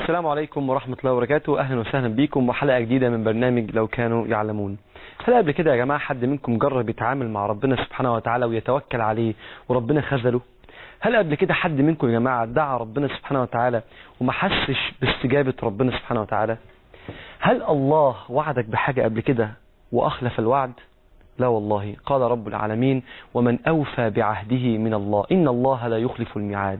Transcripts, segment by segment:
السلام عليكم ورحمة الله وبركاته أهلا وسهلا بكم وحلقة جديدة من برنامج لو كانوا يعلمون هل قبل كده يا جماعة حد منكم جرب يتعامل مع ربنا سبحانه وتعالى ويتوكل عليه وربنا خذله هل قبل كده حد منكم يا جماعة دعا ربنا سبحانه وتعالى وما حسش باستجابة ربنا سبحانه وتعالى هل الله وعدك بحاجة قبل كده وأخلف الوعد لا والله قال رب العالمين ومن أوفى بعهده من الله إن الله لا يخلف الميعاد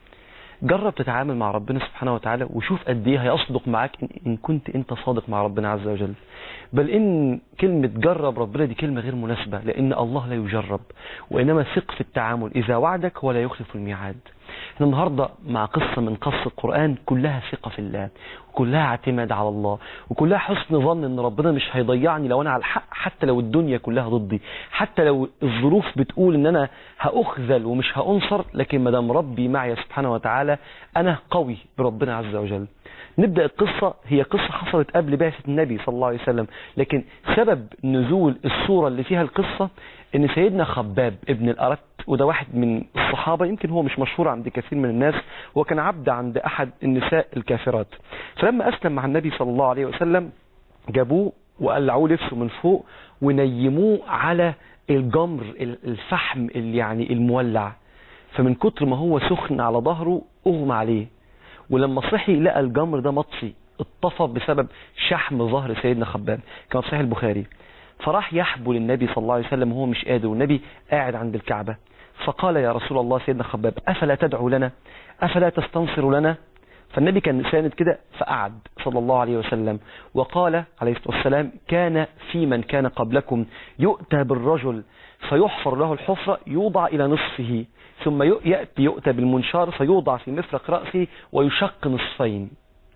جرب تتعامل مع ربنا سبحانه وتعالى وشوف قد ايه هيصدق معاك إن- ان كنت انت صادق مع ربنا عز وجل بل ان كلمة جرب ربنا دي كلمة غير مناسبة لان الله لا يجرب وانما ثق في التعامل اذا وعدك ولا يخلف الميعاد احنا النهاردة مع قصة من قصة القرآن كلها ثقة في الله وكلها اعتماد على الله وكلها حسن ظن ان ربنا مش هيضيعني لو انا على الحق حتى لو الدنيا كلها ضدي حتى لو الظروف بتقول ان انا هأخذل ومش هأنصر لكن ما دام ربي معي سبحانه وتعالى انا قوي بربنا عز وجل نبدأ القصة هي قصة حصلت قبل بعثة النبي صلى الله عليه وسلم لكن سبب نزول الصورة اللي فيها القصة ان سيدنا خباب ابن الأرت وده واحد من الصحابة يمكن هو مش مشهور عند كثير من الناس هو كان عبد عند أحد النساء الكافرات فلما أسلم مع النبي صلى الله عليه وسلم جابوه وقلعوه لبسه من فوق ونيموه على الجمر الفحم اللي يعني المولع فمن كتر ما هو سخن على ظهره اغمى عليه ولما صحي لقى الجمر ده مطفي اتطفى بسبب شحم ظهر سيدنا خباب كما في صحيح البخاري فراح يحبو للنبي صلى الله عليه وسلم وهو مش قادر والنبي قاعد عند الكعبة فقال يا رسول الله سيدنا خباب أفلا تدعو لنا أفلا تستنصر لنا فالنبي كان ساند كده فقعد صلى الله عليه وسلم وقال عليه الصلاة والسلام كان في من كان قبلكم يؤتى بالرجل فيحفر له الحفرة يوضع إلى نصفه ثم يأتي يؤتى بالمنشار فيوضع في مفرق رأسه ويشق نصفين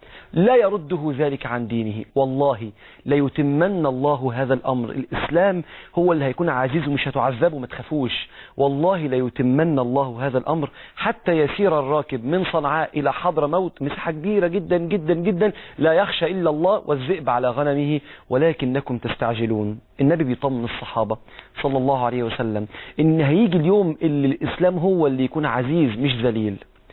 لا يرده ذلك عن دينه والله ليتمن الله هذا الأمر الإسلام هو اللي هيكون عزيز ومش هتعذبه ما تخافوش والله ليتمن الله هذا الأمر حتى يسير الراكب من صنعاء إلى حضر موت مساحة كبيرة جدا جدا جدا لا يخشى إلا الله والذئب على غنمه ولكنكم تستعجلون النبي بيطمن الصحابة صلى الله عليه وسلم إن هيجي اليوم اللي الإسلام هو اللي يكون عزيز مش ذليل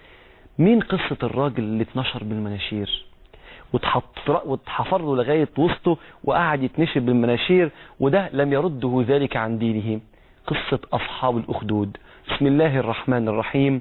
مين قصة الراجل اللي اتنشر بالمناشير واتحط- واتحفر له لغاية وسطه وقعد يتنشر بالمناشير وده لم يرده ذلك عن دينه قصة أصحاب الأخدود بسم الله الرحمن الرحيم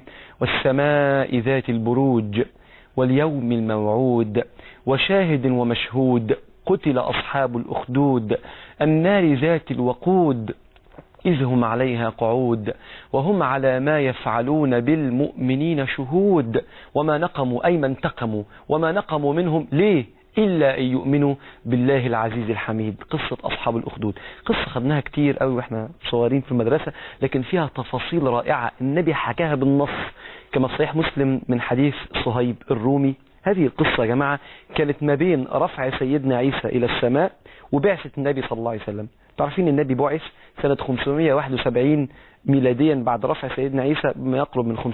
والسماء ذات البروج واليوم الموعود وشاهد ومشهود قتل أصحاب الأخدود النار ذات الوقود إذ هم عليها قعود وهم على ما يفعلون بالمؤمنين شهود وما نقموا أي ما انتقموا وما نقموا منهم ليه إلا أن يؤمنوا بالله العزيز الحميد قصة أصحاب الأخدود قصة خدناها كتير قوي وإحنا صغيرين في المدرسة لكن فيها تفاصيل رائعة النبي حكاها بالنص كما في صحيح مسلم من حديث صهيب الرومي هذه القصة يا جماعة كانت ما بين رفع سيدنا عيسى إلى السماء وبعثة النبي صلى الله عليه وسلم تعرفين النبي بعث سنة 571 ميلاديا بعد رفع سيدنا عيسى بما يقرب من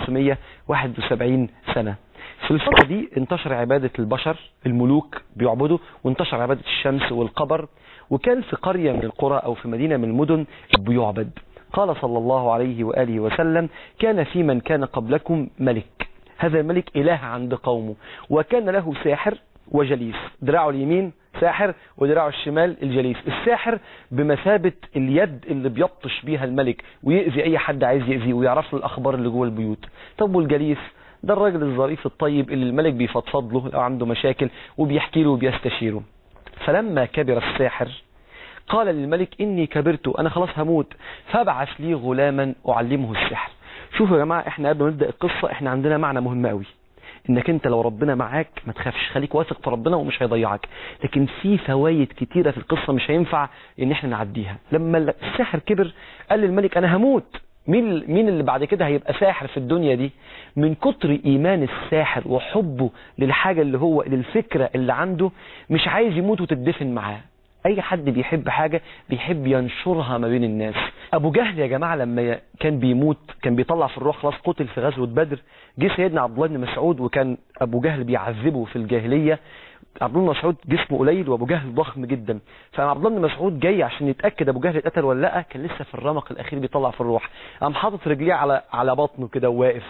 571 سنة في الفترة دي انتشر عبادة البشر الملوك بيعبدوا وانتشر عبادة الشمس والقبر وكان في قرية من القرى أو في مدينة من المدن بيعبد قال صلى الله عليه وآله وسلم كان في من كان قبلكم ملك هذا الملك إله عند قومه وكان له ساحر وجليس دراعه اليمين ساحر ودراعه الشمال الجليس الساحر بمثابة اليد اللي بيبطش بيها الملك ويأذي أي حد عايز يأذيه ويعرف له الأخبار اللي جوه البيوت طب والجليس ده الراجل الظريف الطيب اللي الملك بيفضفض له لو عنده مشاكل وبيحكي له وبيستشيره فلما كبر الساحر قال للملك إني كبرت أنا خلاص هموت فابعث لي غلاما أعلمه السحر شوفوا يا جماعة احنا قبل ما نبدأ القصة احنا عندنا معنى مهم قوي انك انت لو ربنا معاك ما تخافش خليك واثق في ربنا ومش هيضيعك لكن في فوائد كتيرة في القصة مش هينفع ان احنا نعديها لما الساحر كبر قال للملك انا هموت مين مين اللي بعد كده هيبقى ساحر في الدنيا دي من كتر ايمان الساحر وحبه للحاجة اللي هو للفكرة اللي عنده مش عايز يموت وتدفن معاه اي حد بيحب حاجة بيحب ينشرها ما بين الناس ابو جهل يا جماعة لما كان بيموت كان بيطلع في الروح خلاص قتل في غزوة بدر جه سيدنا عبد الله بن مسعود وكان ابو جهل بيعذبه في الجاهلية عبد الله بن مسعود جسمه قليل وابو جهل ضخم جدا فعبد الله بن مسعود جاي عشان يتاكد ابو جهل اتقتل ولا لا كان لسه في الرمق الاخير بيطلع في الروح قام حاطط رجليه على على بطنه كده وواقف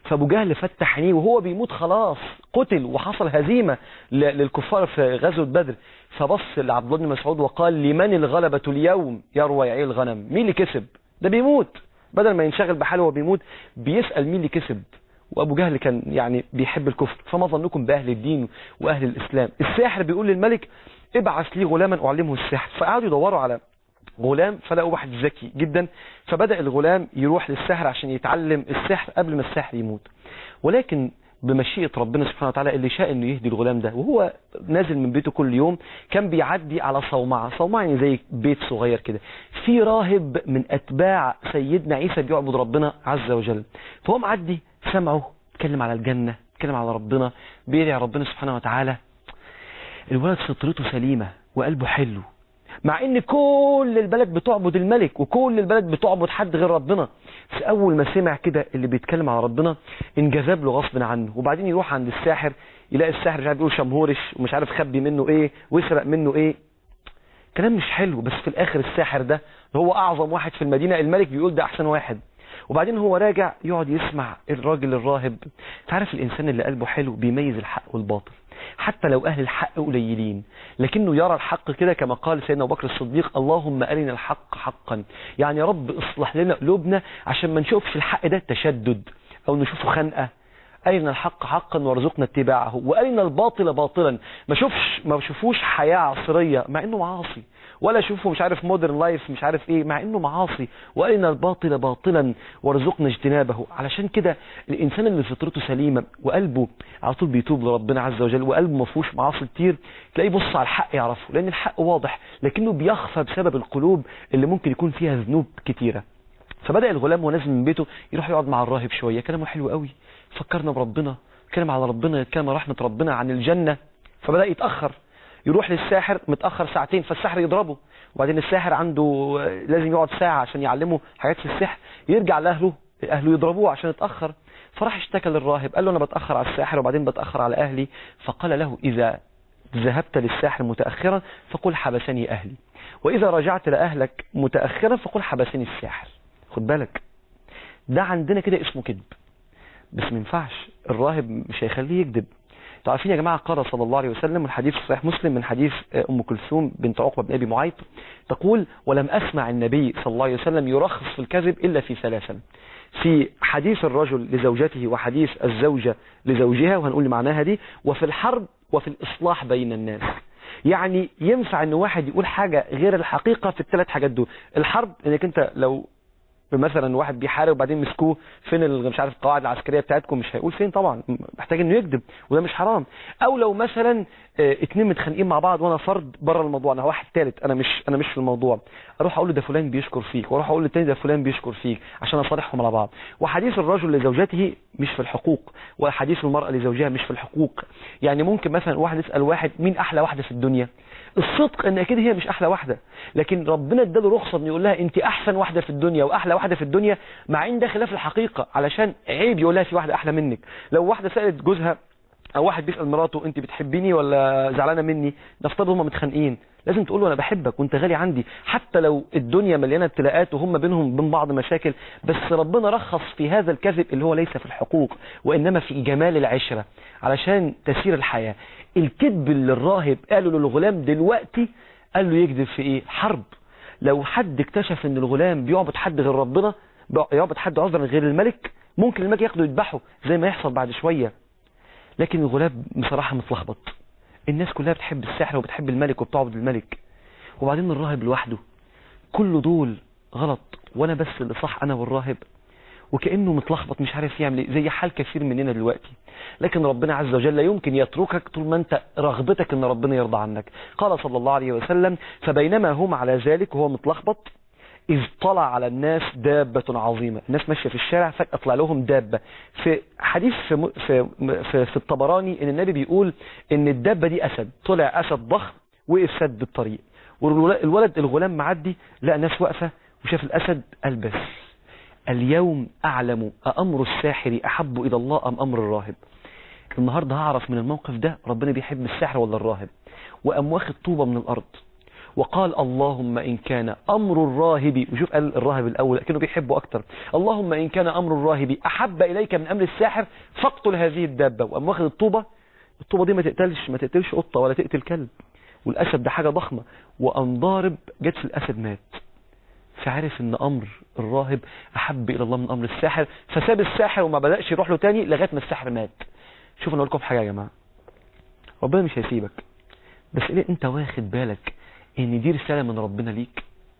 فابو جهل فتح عينيه وهو بيموت خلاص قتل وحصل هزيمه ل- للكفار في غزوه بدر فبص لعبد الله بن مسعود وقال لمن الغلبه اليوم يروى يعيل الغنم مين اللي كسب ده بيموت بدل ما ينشغل بحاله وهو بيموت بيسال مين اللي كسب وابو جهل كان يعني بيحب الكفر فما ظنكم باهل الدين واهل الاسلام الساحر بيقول للملك ابعث لي غلاما اعلمه السحر فقعدوا يدوروا على غلام فلقوا واحد ذكي جدا فبدأ الغلام يروح للسحر عشان يتعلم السحر قبل ما السحر يموت ولكن بمشيئة ربنا سبحانه وتعالى اللي شاء انه يهدي الغلام ده وهو نازل من بيته كل يوم كان بيعدي على صومعة صومعة يعني زي بيت صغير كده في راهب من اتباع سيدنا عيسى بيعبد ربنا عز وجل فهو معدي سمعه اتكلم على الجنة اتكلم على ربنا بيدعي ربنا سبحانه وتعالى الولد فطرته سليمة وقلبه حلو مع ان كل البلد بتعبد الملك وكل البلد بتعبد حد غير ربنا بس اول ما سمع كده اللي بيتكلم على ربنا انجذب له غصب عنه وبعدين يروح عند الساحر يلاقي الساحر مش عارف يقول شمهورش ومش عارف خبي منه ايه ويسرق منه ايه كلام مش حلو بس في الاخر الساحر ده هو اعظم واحد في المدينة الملك بيقول ده احسن واحد وبعدين هو راجع يقعد يسمع الراجل الراهب تعرف الانسان اللي قلبه حلو بيميز الحق والباطل حتى لو اهل الحق قليلين لكنه يرى الحق كده كما قال سيدنا ابو بكر الصديق اللهم ارنا الحق حقا يعني يا رب اصلح لنا قلوبنا عشان ما نشوفش الحق ده تشدد او نشوفه خنقه أرنا الحق حقا وارزقنا اتباعه وأرنا الباطل باطلا ما شوفش ما شوفوش حياة عصرية مع انه معاصي ولا شوفه مش عارف مودرن لايف مش عارف ايه مع انه معاصي وأرنا الباطل باطلا وارزقنا اجتنابه علشان كده الانسان اللي فطرته سليمة وقلبه على طول بيتوب لربنا عز وجل وقلبه ما فيهوش معاصي كتير تلاقيه يبص على الحق يعرفه لان الحق واضح لكنه بيخفى بسبب القلوب اللي ممكن يكون فيها ذنوب كتيرة فبدأ الغلام وهو نازل من بيته يروح يقعد مع الراهب شوية كلامه حلو قوي فكرنا بربنا يتكلم على ربنا يتكلم على رحمة ربنا عن الجنة فبدأ يتأخر يروح للساحر متأخر ساعتين فالساحر يضربه وبعدين الساحر عنده لازم يقعد ساعة عشان يعلمه حاجات في السحر يرجع لأهله أهله يضربوه عشان يتأخر فراح اشتكى للراهب قال له أنا بتأخر على الساحر وبعدين بتأخر على أهلي فقال له إذا ذهبت للساحر متأخرا فقل حبسني أهلي وإذا رجعت لأهلك متأخرا فقل حبسني الساحر خد بالك ده عندنا كده اسمه كذب بس ما ينفعش الراهب مش هيخليه يكذب انتوا عارفين يا جماعه قال صلى الله عليه وسلم الحديث في صحيح مسلم من حديث ام كلثوم بنت عقبه بن ابي معيط تقول ولم اسمع النبي صلى الله عليه وسلم يرخص في الكذب الا في ثلاثه في حديث الرجل لزوجته وحديث الزوجه لزوجها وهنقول معناها دي وفي الحرب وفي الاصلاح بين الناس يعني ينفع ان واحد يقول حاجه غير الحقيقه في الثلاث حاجات دول الحرب انك انت لو مثلا واحد بيحارب وبعدين مسكوه فين ال- مش عارف القواعد العسكريه بتاعتكم مش هيقول فين طبعا محتاج انه يكذب وده مش حرام او لو مثلا آه، اتنين متخانقين مع بعض وانا فرد بره الموضوع انا واحد ثالث انا مش انا مش في الموضوع اروح اقول له ده فلان بيشكر فيك واروح اقول للتاني ده فلان بيشكر فيك عشان اصالحهم على بعض وحديث الرجل لزوجته مش في الحقوق وحديث المراه لزوجها مش في الحقوق يعني ممكن مثلا واحد يسال واحد مين احلى واحده في الدنيا الصدق ان اكيد هي مش احلى واحده لكن ربنا اداله رخصه انه يقول لها انت احسن واحده في الدنيا واحلى واحده في الدنيا مع ان ده خلاف الحقيقه علشان عيب يقول لها في واحده احلى منك لو واحده سالت جوزها او واحد بيسال مراته انت بتحبيني ولا زعلانه مني نفترض هما متخانقين لازم تقول له انا بحبك وانت غالي عندي حتى لو الدنيا مليانه ابتلاءات وهم بينهم بين بعض مشاكل بس ربنا رخص في هذا الكذب اللي هو ليس في الحقوق وانما في جمال العشره علشان تسير الحياه الكذب اللي الراهب قاله للغلام دلوقتي قال له يكذب في ايه حرب لو حد اكتشف ان الغلام بيعبد حد غير ربنا بيعبد حد عذرا غير الملك ممكن الملك ياخده يذبحه زي ما يحصل بعد شويه لكن الغلام بصراحة متلخبط الناس كلها بتحب السحر وبتحب الملك وبتعبد الملك وبعدين الراهب لوحده كل دول غلط وانا بس اللي صح انا والراهب وكأنه متلخبط مش عارف يعمل ايه زي حال كثير مننا دلوقتي لكن ربنا عز وجل لا يمكن يتركك طول ما انت رغبتك ان ربنا يرضى عنك قال صلى الله عليه وسلم فبينما هم على ذلك وهو متلخبط إذ طلع على الناس دابة عظيمة الناس ماشية في الشارع فجأة طلع لهم دابة في حديث في, م- في, في, في الطبراني ان النبي بيقول ان الدابة دي أسد طلع أسد ضخم وقف سد الطريق والولد الغلام معدي لقى ناس واقفة وشاف الأسد قال بس اليوم أعلم أأمر الساحر أحب إلى الله أم أمر الراهب النهاردة هعرف من الموقف ده ربنا بيحب السحر ولا الراهب وقام واخد طوبة من الأرض وقال اللهم إن كان أمر الراهب وشوف قال الراهب الأول كانوا بيحبوا أكتر اللهم إن كان أمر الراهب أحب إليك من أمر الساحر فاقتل هذه الدابة وقام واخد الطوبة الطوبة دي ما تقتلش ما تقتلش قطة ولا تقتل كلب والأسد ده حاجة ضخمة وقام ضارب جت في الأسد مات فعرف ان امر الراهب احب الى الله من امر الساحر فساب الساحر وما بدأش يروح له تاني لغايه ما الساحر مات شوفوا انا اقول لكم حاجه يا جماعه ربنا مش هيسيبك بس ليه انت واخد بالك ان دي رساله من ربنا ليك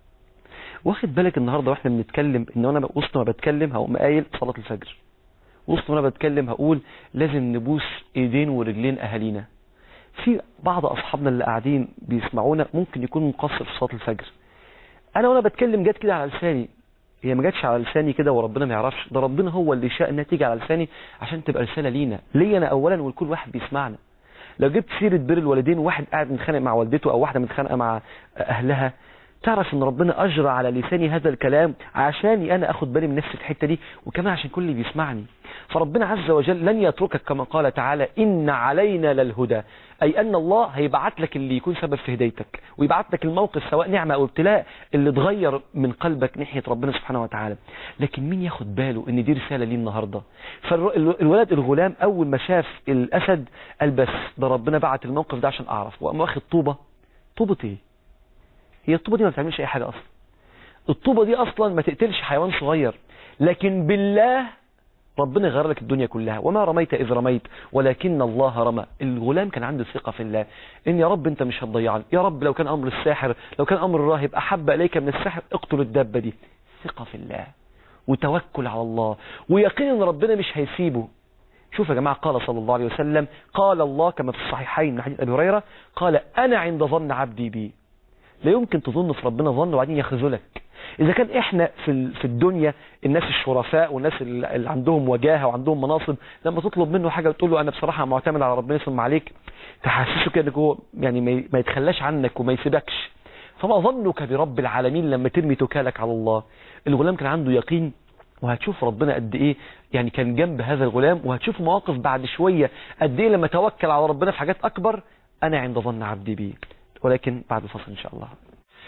واخد بالك النهارده واحنا بنتكلم ان انا وسط ما بتكلم هقوم قايل صلاه الفجر وسط ما انا بتكلم هقول لازم نبوس ايدين ورجلين اهالينا في بعض اصحابنا اللي قاعدين بيسمعونا ممكن يكون مقصر في صلاه الفجر انا وانا بتكلم جت كده على لساني هي ما جاتش على لساني كده وربنا ما يعرفش ده ربنا هو اللي شاء انها تيجي على لساني عشان تبقى رساله لينا ليا انا اولا ولكل واحد بيسمعنا لو جبت سيره بر الوالدين واحد قاعد متخانق مع والدته او واحده متخانقه مع اهلها تعرف ان ربنا اجرى على لساني هذا الكلام عشاني انا اخد بالي من نفسي في الحته دي وكمان عشان كل اللي بيسمعني فربنا عز وجل لن يتركك كما قال تعالى ان علينا للهدى اي ان الله هيبعت لك اللي يكون سبب في هدايتك ويبعت لك الموقف سواء نعمه او ابتلاء اللي تغير من قلبك ناحيه ربنا سبحانه وتعالى لكن مين ياخد باله ان دي رساله ليه النهارده فالولد الغلام اول ما شاف الاسد قال بس ده ربنا بعت الموقف ده عشان اعرف وقام واخد طوبه طوبه ايه هي الطوبة دي ما بتعملش اي حاجة اصلا الطوبة دي اصلا ما تقتلش حيوان صغير لكن بالله ربنا غير لك الدنيا كلها وما رميت اذ رميت ولكن الله رمى الغلام كان عنده ثقة في الله ان يا رب انت مش هتضيعني يا رب لو كان امر الساحر لو كان امر الراهب احب اليك من الساحر اقتل الدابة دي ثقة في الله وتوكل على الله ويقين ان ربنا مش هيسيبه شوف يا جماعة قال صلى الله عليه وسلم قال الله كما في الصحيحين من حديث ابي هريرة قال انا عند ظن عبدي بي لا يمكن تظن في ربنا ظن وبعدين يخذلك إذا كان إحنا في في الدنيا الناس الشرفاء والناس اللي عندهم وجاهة وعندهم مناصب لما تطلب منه حاجة وتقول له أنا بصراحة معتمد على ربنا يسلم عليك تحسسه كده هو يعني ما يتخلاش عنك وما يسيبكش فما ظنك برب العالمين لما ترمي توكالك على الله الغلام كان عنده يقين وهتشوف ربنا قد ايه يعني كان جنب هذا الغلام وهتشوف مواقف بعد شوية قد ايه لما توكل على ربنا في حاجات اكبر انا عند ظن عبدي بي ولكن بعد الفصل إن شاء الله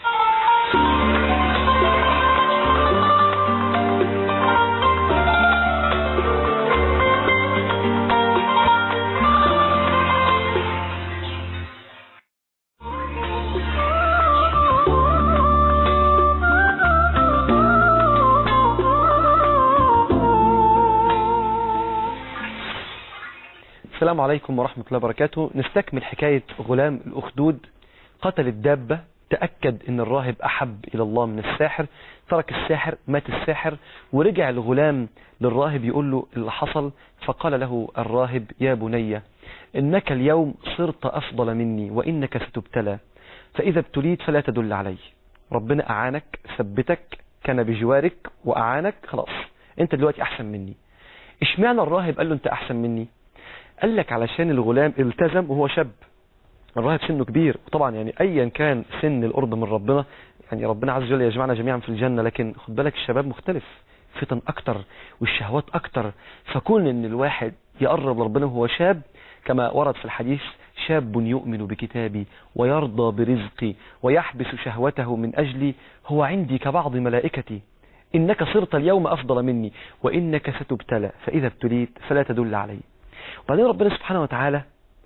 السلام عليكم ورحمة الله وبركاته نستكمل حكاية غلام الأخدود قتل الدابة تأكد ان الراهب احب الى الله من الساحر ترك الساحر مات الساحر ورجع الغلام للراهب يقول له اللي حصل فقال له الراهب يا بني انك اليوم صرت افضل مني وانك ستبتلى فاذا ابتليت فلا تدل علي ربنا اعانك ثبتك كان بجوارك واعانك خلاص انت دلوقتي احسن مني اشمعنى الراهب قال له انت احسن مني قال لك علشان الغلام التزم وهو شاب الراهب سنه كبير وطبعا يعني ايا كان سن القرب من ربنا يعني ربنا عز وجل يجمعنا جميعا في الجنة لكن خد بالك الشباب مختلف فتن اكتر والشهوات اكتر فكون ان الواحد يقرب لربنا وهو شاب كما ورد في الحديث شاب يؤمن بكتابي ويرضى برزقي ويحبس شهوته من أجلي هو عندي كبعض ملائكتي إنك صرت اليوم أفضل مني وإنك ستبتلى فإذا ابتليت فلا تدل علي وبعدين ربنا سبحانه وتعالى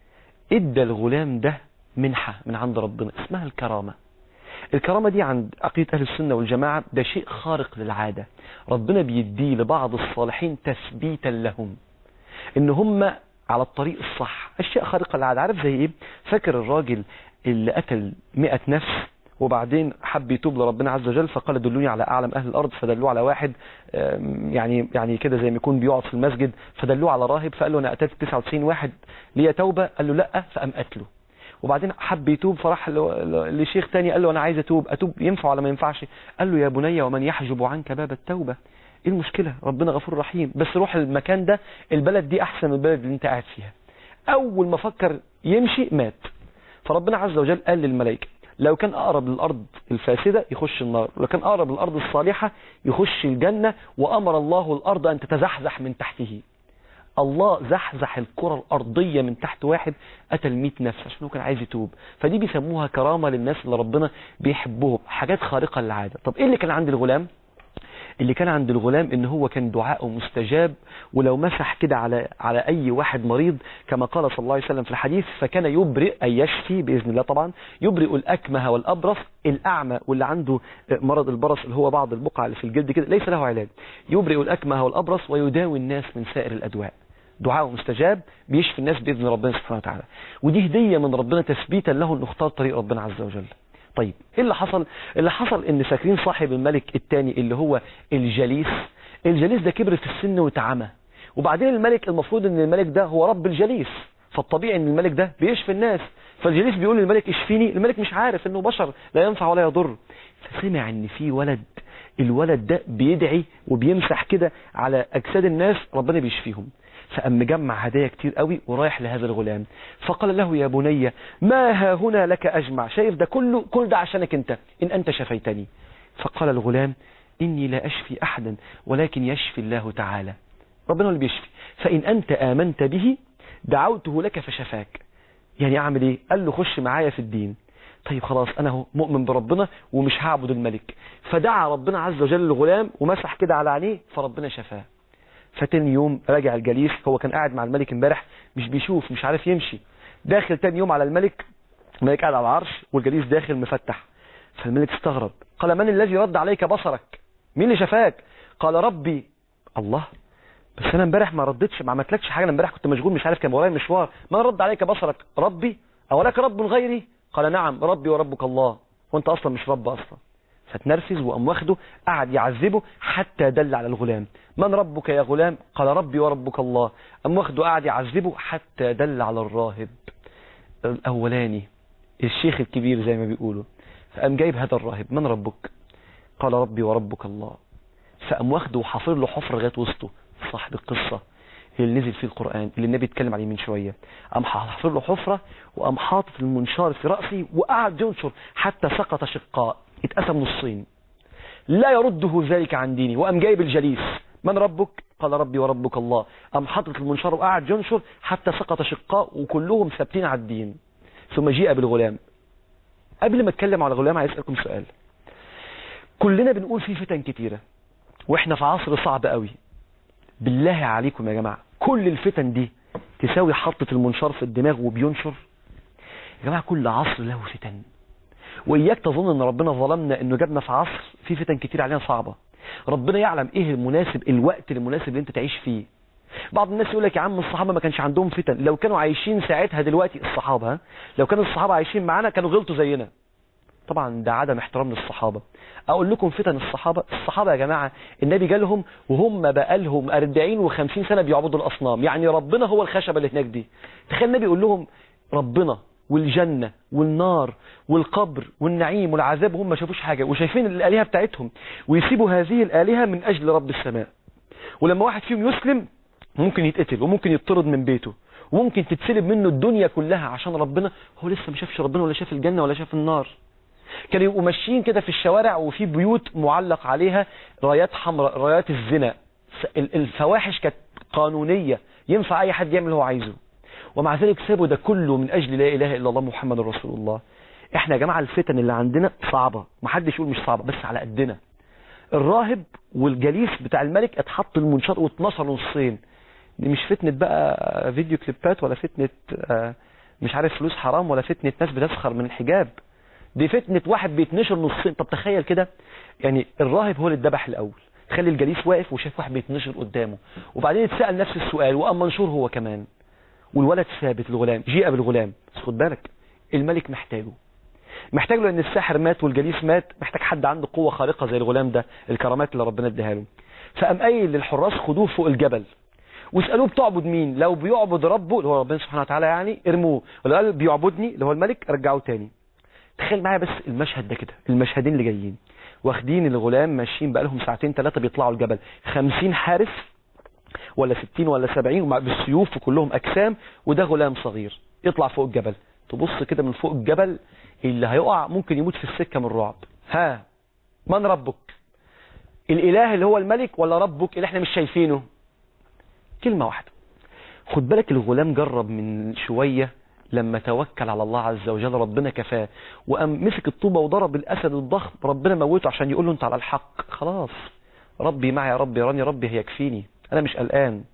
ادى الغلام ده منحة من عند ربنا اسمها الكرامة الكرامة دي عند عقيدة أهل السنة والجماعة ده شيء خارق للعادة ربنا بيديه لبعض الصالحين تثبيتا لهم ان هم على الطريق الصح اشياء خارقة للعادة عارف زي ايه فاكر الراجل اللي قتل مئة نفس وبعدين حب يتوب لربنا عز وجل فقال دلوني على اعلم اهل الارض فدلوه على واحد يعني يعني كده زي ما يكون بيقعد في المسجد فدلوه على راهب فقال له انا قتلت 99 واحد ليا توبه قال له لا فقام قتله وبعدين حب يتوب فراح لشيخ تاني قال له انا عايز اتوب اتوب ينفع ولا ما ينفعش قال له يا بني ومن يحجب عنك باب التوبه ايه المشكله ربنا غفور رحيم بس روح المكان ده البلد دي احسن من البلد اللي انت قاعد فيها اول ما فكر يمشي مات فربنا عز وجل قال للملائكه لو كان أقرب للأرض الفاسدة يخش النار لو كان أقرب للأرض الصالحة يخش الجنة وأمر الله الأرض أن تتزحزح من تحته الله زحزح الكرة الأرضية من تحت واحد قتل 100 نفس عشان هو كان عايز يتوب فدي بيسموها كرامة للناس اللي ربنا بيحبهم حاجات خارقة للعادة طب ايه اللي كان عند الغلام اللي كان عند الغلام ان هو كان دعاءه مستجاب ولو مسح كده على على اي واحد مريض كما قال صلى الله عليه وسلم في الحديث فكان يبرئ اي يشفي باذن الله طبعا يبرئ الاكمه والابرص الاعمى واللي عنده مرض البرص اللي هو بعض البقع اللي في الجلد كده ليس له علاج يبرئ الاكمه والابرص ويداوي الناس من سائر الادواء دعاءه مستجاب بيشفي الناس باذن ربنا سبحانه وتعالى ودي هديه من ربنا تثبيتا له انه اختار طريق ربنا عز وجل طيب ايه اللي حصل اللي حصل ان فاكرين صاحب الملك الثاني اللي هو الجليس الجليس ده كبر في السن وتعمى وبعدين الملك المفروض ان الملك ده هو رب الجليس فالطبيعي ان الملك ده بيشفي الناس فالجليس بيقول للملك اشفيني الملك مش عارف انه بشر لا ينفع ولا يضر فسمع ان في ولد الولد ده بيدعي وبيمسح كده على اجساد الناس ربنا بيشفيهم فقام مجمع هدايا كتير قوي ورايح لهذا الغلام فقال له يا بني ما ها هنا لك أجمع شايف ده كله كل ده عشانك انت إن أنت شفيتني فقال الغلام إني لا أشفي أحدا ولكن يشفي الله تعالى ربنا اللي بيشفي فإن أنت آمنت به دعوته لك فشفاك يعني أعمل إيه قال له خش معايا في الدين طيب خلاص أنا هو مؤمن بربنا ومش هعبد الملك فدعا ربنا عز وجل الغلام ومسح كده على عينيه فربنا شفاه فتاني يوم راجع الجليس هو كان قاعد مع الملك امبارح مش بيشوف مش عارف يمشي داخل تاني يوم على الملك الملك قاعد على العرش والجليس داخل مفتح فالملك استغرب قال من الذي رد عليك بصرك مين اللي شفاك قال ربي الله بس انا امبارح ما ردتش ما عملتلكش حاجه انا امبارح كنت مشغول مش عارف كان ورايا مشوار من رد عليك بصرك ربي اولك رب غيري قال نعم ربي وربك الله وانت اصلا مش رب اصلا فتنرفز وقام واخده قعد يعذبه حتى دل على الغلام من ربك يا غلام قال ربي وربك الله قام واخده قعد يعذبه حتى دل على الراهب الاولاني الشيخ الكبير زي ما بيقولوا فقام جايب هذا الراهب من ربك قال ربي وربك الله فقام واخده وحافر له حفر لغايه وسطه صاحب القصه اللي نزل فيه القرآن اللي النبي اتكلم عليه من شوية قام حافر له حفرة وقام حاطط المنشار في رأسي وقعد ينشر حتى سقط شقاء اتقسم نصين لا يرده ذلك عن ديني وقام جايب الجليس من ربك قال ربي وربك الله قام حاطط المنشار وقعد ينشر حتى سقط شقاء وكلهم ثابتين على الدين ثم جيء بالغلام قبل ما اتكلم على الغلام عايز اسالكم سؤال كلنا بنقول في فتن كتيره واحنا في عصر صعب قوي بالله عليكم يا جماعه كل الفتن دي تساوي حطة المنشار في الدماغ وبينشر يا جماعه كل عصر له فتن وإياك تظن أن ربنا ظلمنا أنه جابنا في عصر في فتن كتير علينا صعبة ربنا يعلم إيه المناسب الوقت المناسب اللي أنت تعيش فيه بعض الناس يقول لك يا عم الصحابة ما كانش عندهم فتن لو كانوا عايشين ساعتها دلوقتي الصحابة لو كانوا الصحابة عايشين معانا كانوا غلطوا زينا طبعا ده عدم احترام للصحابة اقول لكم فتن الصحابة الصحابة يا جماعة النبي جالهم وهم بقالهم 40 و50 سنة بيعبدوا الاصنام يعني ربنا هو الخشبة اللي هناك دي تخيل النبي يقول لهم ربنا والجنة والنار والقبر والنعيم والعذاب هم ما شافوش حاجة وشايفين الآلهة بتاعتهم ويسيبوا هذه الآلهة من أجل رب السماء ولما واحد فيهم يسلم ممكن يتقتل وممكن يطرد من بيته وممكن تتسلب منه الدنيا كلها عشان ربنا هو لسه ما شافش ربنا ولا شاف الجنة ولا شاف النار كانوا يبقوا ماشيين كده في الشوارع وفي بيوت معلق عليها رايات حمراء رايات الزنا الفواحش كانت قانونية ينفع أي حد يعمل اللي هو عايزه ومع ذلك سابوا ده كله من أجل لا إله إلا الله محمد رسول الله احنا يا جماعة الفتن اللي عندنا صعبة محدش يقول مش صعبة بس على قدنا الراهب والجليس بتاع الملك اتحط المنشار واتنشر نصين دي مش فتنة بقى فيديو كليبات ولا فتنة مش عارف فلوس حرام ولا فتنة ناس بتسخر من الحجاب دي فتنة واحد بيتنشر نصين طب تخيل كده يعني الراهب هو اللي اتذبح الأول خلي الجليس واقف وشاف واحد بيتنشر قدامه وبعدين اتسأل نفس السؤال وقام منشور هو كمان والولد ثابت الغلام جيء بالغلام بس خد بالك الملك محتاجه محتاج له ان الساحر مات والجليس مات محتاج حد عنده قوة خارقة زي الغلام ده الكرامات اللي ربنا اداها له فقام قايل للحراس خدوه فوق الجبل واسألوه بتعبد مين لو بيعبد ربه اللي هو ربنا سبحانه وتعالى يعني ارموه ولو قال بيعبدني اللي هو الملك رجعوه تاني تخيل معايا بس المشهد ده كده المشهدين اللي جايين واخدين الغلام ماشيين بقالهم ساعتين ثلاثة بيطلعوا الجبل خمسين حارس ولا ستين ولا سبعين بالسيوف وكلهم أجسام وده غلام صغير يطلع فوق الجبل تبص كده من فوق الجبل اللي هيقع ممكن يموت في السكة من الرعب ها من ربك الإله اللي هو الملك ولا ربك اللي احنا مش شايفينه كلمة واحدة خد بالك الغلام جرب من شوية لما توكل على الله عز وجل ربنا كفاه وقام مسك الطوبة وضرب الأسد الضخم ربنا موته عشان يقول له انت على الحق خلاص ربي معي يا ربي راني ربي هيكفيني انا مش قلقان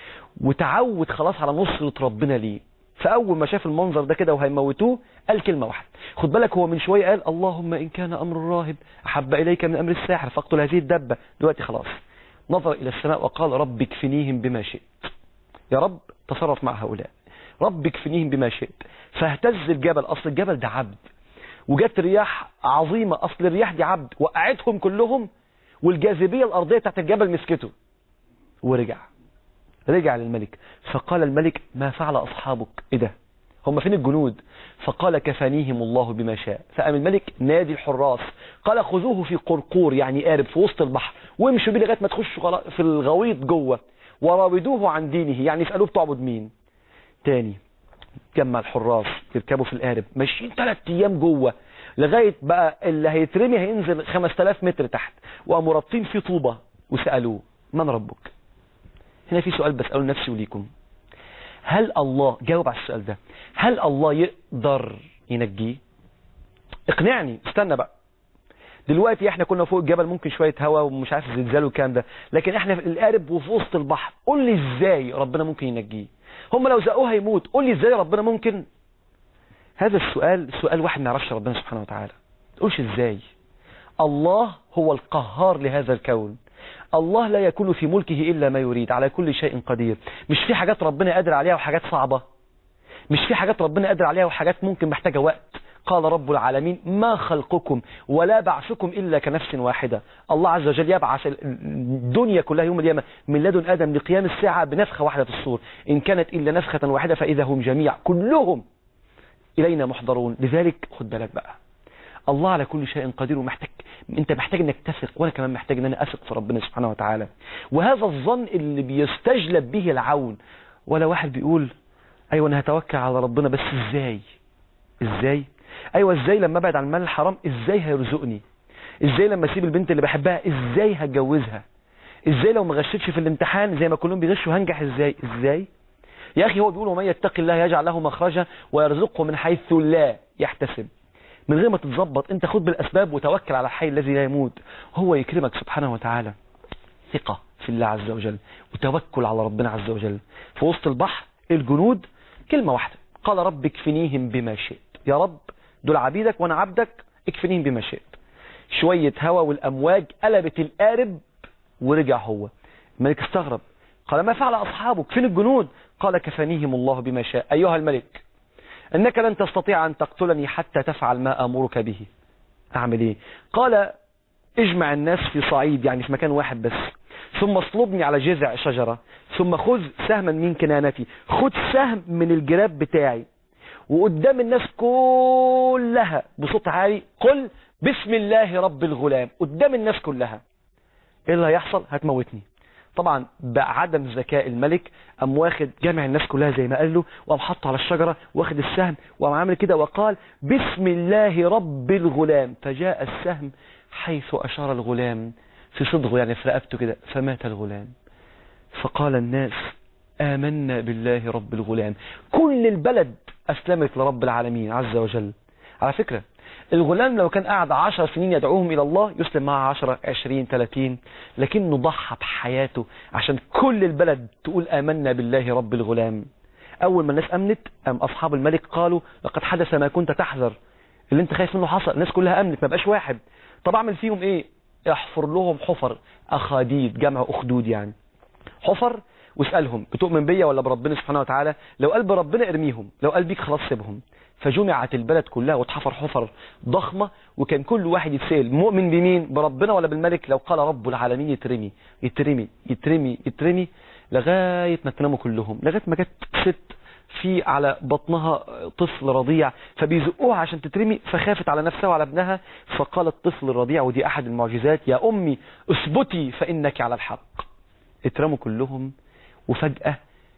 وتعود خلاص على نصرة ربنا ليه فأول ما شاف المنظر ده كده وهيموتوه قال كلمة واحدة خد بالك هو من شوية قال اللهم إن كان أمر الراهب أحب إليك من أمر الساحر فاقتل هذه الدبة دلوقتي خلاص نظر إلى السماء وقال رب اكفنيهم بما شئت يا رب تصرف مع هؤلاء رب اكفنيهم بما شئت فاهتز الجبل أصل الجبل ده عبد وجت رياح عظيمة أصل الرياح دي عبد وقعتهم كلهم والجاذبية الأرضية بتاعت الجبل مسكته ورجع رجع للملك فقال الملك ما فعل أصحابك إيه ده هم فين الجنود فقال كفانيهم الله بما شاء فقام الملك نادي الحراس قال خذوه في قرقور يعني قارب في وسط البحر وامشوا بيه لغايه ما تخشوا في الغويط جوه وراودوه عن دينه يعني اسالوه بتعبد مين تاني جمع الحراس يركبوا في القارب ماشيين ثلاث ايام جوه لغايه بقى اللي هيترمي هينزل 5000 متر تحت وقاموا رابطين فيه طوبه وسالوه من ربك هنا في سؤال بساله لنفسي وليكم هل الله جاوب على السؤال ده هل الله يقدر ينجيه اقنعني استنى بقى دلوقتي احنا كنا فوق الجبل ممكن شوية هواء ومش عارف زلزال والكلام ده لكن احنا في القارب وفي وسط البحر قول لي ازاي ربنا ممكن ينجيه هم لو زقوه هيموت قول لي ازاي ربنا ممكن هذا السؤال سؤال واحد ما يعرفش ربنا سبحانه وتعالى تقولش ازاي الله هو القهار لهذا الكون الله لا يكون في ملكه إلا ما يريد على كل شيء قدير مش في حاجات ربنا قادر عليها وحاجات صعبة مش في حاجات ربنا قادر عليها وحاجات ممكن محتاجة وقت قال رب العالمين ما خلقكم ولا بعثكم إلا كنفس واحدة الله عز وجل يبعث الدنيا كلها يوم القيامة من لدن آدم لقيام الساعة بنفخة واحدة في الصور إن كانت إلا نفخة واحدة فإذا هم جميع كلهم إلينا محضرون لذلك خد بالك بقى الله على كل شيء قدير ومحتاج انت محتاج انك تثق وانا كمان محتاج ان انا اثق في ربنا سبحانه وتعالى وهذا الظن اللي بيستجلب به العون ولا واحد بيقول ايوه انا هتوكل على ربنا بس ازاي ازاي ايوه ازاي لما ابعد عن المال الحرام ازاي هيرزقني ازاي لما اسيب البنت اللي بحبها ازاي هتجوزها ازاي لو ما غشتش في الامتحان زي ما كلهم بيغشوا هنجح ازاي ازاي يا اخي هو بيقول ومن يتق الله يجعل له مخرجا ويرزقه من حيث لا يحتسب من غير ما تتظبط انت خد بالاسباب وتوكل على الحي الذي لا يموت هو يكرمك سبحانه وتعالى ثقة في الله عز وجل وتوكل على ربنا عز وجل في وسط البحر الجنود كلمة واحدة قال رب اكفنيهم بما شئت يا رب دول عبيدك وانا عبدك اكفنيهم بما شئت شوية هوا والامواج قلبت القارب ورجع هو الملك استغرب قال ما فعل اصحابك فين الجنود قال كفانيهم الله بما شاء ايها الملك انك لن تستطيع ان تقتلني حتى تفعل ما امرك به اعمل ايه قال اجمع الناس في صعيد يعني في مكان واحد بس ثم اصلبني على جذع شجرة ثم خذ سهما من كنانتي خذ سهم من الجراب بتاعي وقدام الناس كلها بصوت عالي قل بسم الله رب الغلام قدام الناس كلها ايه اللي هيحصل هتموتني طبعا بعدم ذكاء الملك قام واخد جامع الناس كلها زي ما قال له وقام حطه على الشجرة واخد السهم وقام عامل كده وقال بسم الله رب الغلام فجاء السهم حيث أشار الغلام في صدغه يعني في رقبته كده فمات الغلام فقال الناس آمنا بالله رب الغلام كل البلد أسلمت لرب العالمين عز وجل على فكرة الغلام لو كان قاعد عشر سنين يدعوهم إلى الله يسلم معه عشرة عشرين ثلاثين لكنه ضحى بحياته عشان كل البلد تقول آمنا بالله رب الغلام أول ما الناس أمنت أم أصحاب الملك قالوا لقد حدث ما كنت تحذر اللي انت خايف منه حصل الناس كلها أمنت ما بقاش واحد طب أعمل فيهم إيه احفر لهم حفر أخاديد جمع أخدود يعني حفر واسألهم بتؤمن بيا ولا بربنا سبحانه وتعالى لو قال بربنا ارميهم لو قال بيك خلاص سيبهم فجمعت البلد كلها واتحفر حفر ضخمة وكان كل واحد يتسأل مؤمن بمين بربنا ولا بالملك لو قال رب العالمين يترمي يترمي يترمي يترمي لغاية ما تناموا كلهم لغاية ما جت ست في على بطنها طفل رضيع فبيزقوها عشان تترمي فخافت على نفسها وعلى ابنها فقال الطفل الرضيع ودي أحد المعجزات يا أمي اثبتي فإنك على الحق اترموا كلهم وفجأة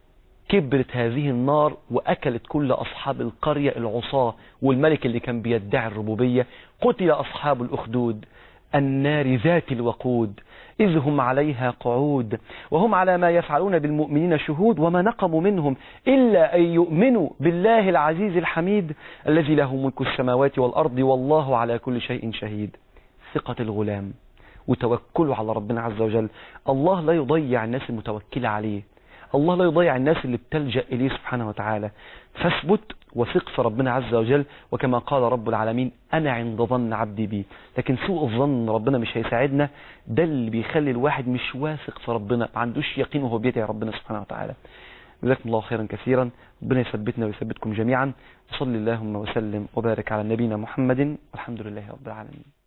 كبرت هذه النار وأكلت كل أصحاب القرية العصاة والملك اللي كان بيدعي الربوبية قتل أصحاب الأخدود النار ذات الوقود إذ هم عليها قعود وهم على ما يفعلون بالمؤمنين شهود وما نقموا منهم إلا أن يؤمنوا بالله العزيز الحميد الذي له ملك السماوات والأرض والله على كل شيء شهيد ثقة الغلام وتوكله على ربنا عز وجل الله لا يضيع الناس المتوكلة عليه الله لا يضيع الناس اللي بتلجأ إليه سبحانه وتعالى فاثبت وثق في ربنا عز وجل وكما قال رب العالمين أنا عند ظن عبدي بي لكن سوء الظن ربنا مش هيساعدنا ده اللي بيخلي الواحد مش واثق في ربنا ما عندوش يقين وهو بيدعي ربنا سبحانه وتعالى جزاكم الله خيرا كثيرا ربنا يثبتنا ويثبتكم جميعا وصلي اللهم وسلم وبارك على نبينا محمد والحمد لله رب العالمين